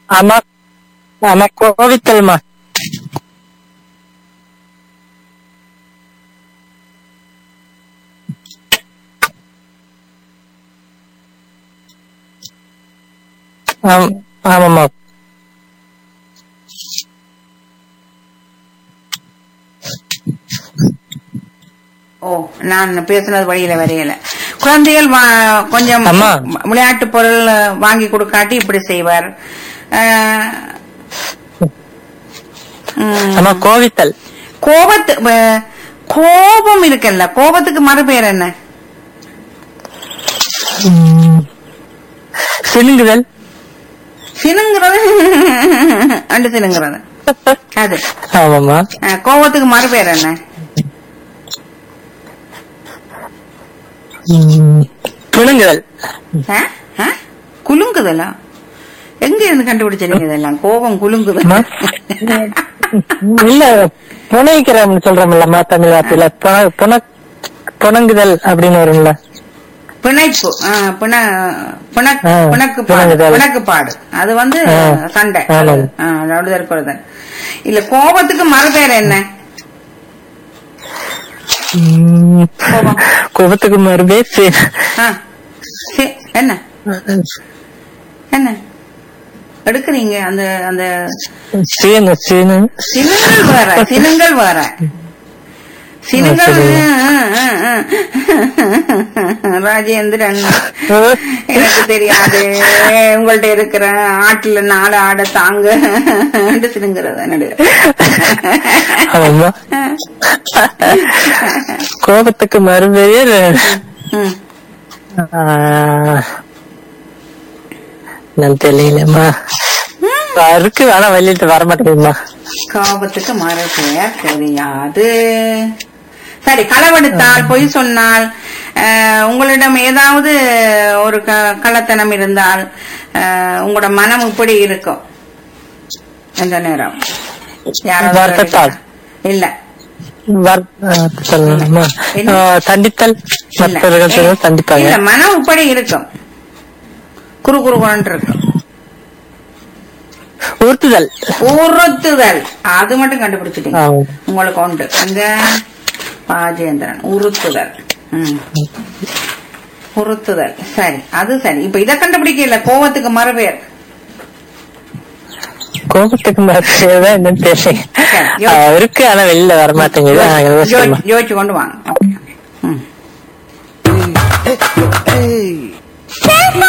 ஆமா ஆமா கோவித்தல்மா ஆம் ஆமாம்மா ஓ நான் பேசுனது வழியில வரையல குழந்தைகள் வா- கொஞ்சம் அம்மா. விளையாட்டு பொருள் வாங்கி கொடுக்காட்டி இப்படி செய்வார் அஹ், ம், ஆமா கோவித்தல் கோபத்து வ- கோபம் இருக்குல்ல கோபத்துக்கு மறுபெயர் என்ன ம், சினுங்குதல் சினுங்கிறது அண்டு சினுங்கிறது அது ஆமாம்மா அஹ், கோபத்துக்கு மறுபெயர் என்ன ம், குலுங்குதல் அஹ்? அஹ்? குலுங்குதலா எங்க இருந்து கண்டுபிடிச்சீங்க இதெல்லாம் கோபம் குலுங்குதல் அம்மா. இல்ல புனைக்கிறோம்னு சொல்றோம்லம்மா தமிழ் வார்த்தையில புன- புன- புணங்குதல் அப்படின்னு வரும்ல பிணைப்பு ஆ, பிண பிணக்- ஆ, பிணக்கு பாடு பிணக்குதல். பிணக்கு பாடு அது வந்து ஆ. சண்டை ஆமாம். ஆ, அதாவது இருக்கிறது இல்ல கோபத்துக்கு மறுபெயர் என்ன ம், கோபம். கோபத்துக்கு மறுபடியும் சி- ஆ, சி- என்ன என்ன எடுக்கிறீங்க அந்த அந்த சீனு சீனு சினுங்கள் வேற சினுங்கள் வேற சினுங்கள் சரி. ஆ, ஆ, ஆ. ராஜேந்திரன் எனக்கு தெரியாது உங்கள்ட்ட இருக்கிற ஆட்டுல நாலு ஆடை தாங்க சினுங்கிறத நடு ஆமா கோபத்துக்கு மறுபெயர் ம். ஆ, நான் தெரியலம்மா இருக்கு ஆனா வெளியிட்டு வர மாட்டேங்குதுமா கோபத்துக்கு மறு பெயர் தெரியாது சரி களவெடுத்தால் பொய் சொன்னால் அஹ், உங்களிடம் ஏதாவது ஒரு க- கள்ளத்தனம் இருந்தால் அஹ், உங்களோட மனம் இப்படி இருக்கும் எந்த நேரம் யாராவது வருத்தத்தால். இல்ல வர்- ஆ, சொல்லணுமா என்ன? ஆ, தண்டித்தல் இல்ல. மற்றவர்கள் சொல்றது இல்ல தண்டிப்பாங்க மனம் இப்படி இருக்கும் குறு குறு குறுன்னு இருக்கும் உறுத்துதல் உறுத்துதல் அது மட்டும் கண்டுபிடிச்சிட்டீங்க ஆமா. உங்களுக்கு உண்டு அங்க ராஜேந்திரன் உறுத்துதல் ம். உறுத்துதல் சரி அது சரி இப்ப இத கண்டுபிடிக்கல கோவத்துக்கு மறுபேர் கோபத்துக்கு மறுபெயர் தான் என்னன்னு தெரியல சரி, ஆ, இருக்கு ஆனா வெளியில வர மாட்டேங்குது ஆ, ஏதோ சொல்லுமா. யோசிச்சு கொண்டு வாங்க ஓகே ம். Hey.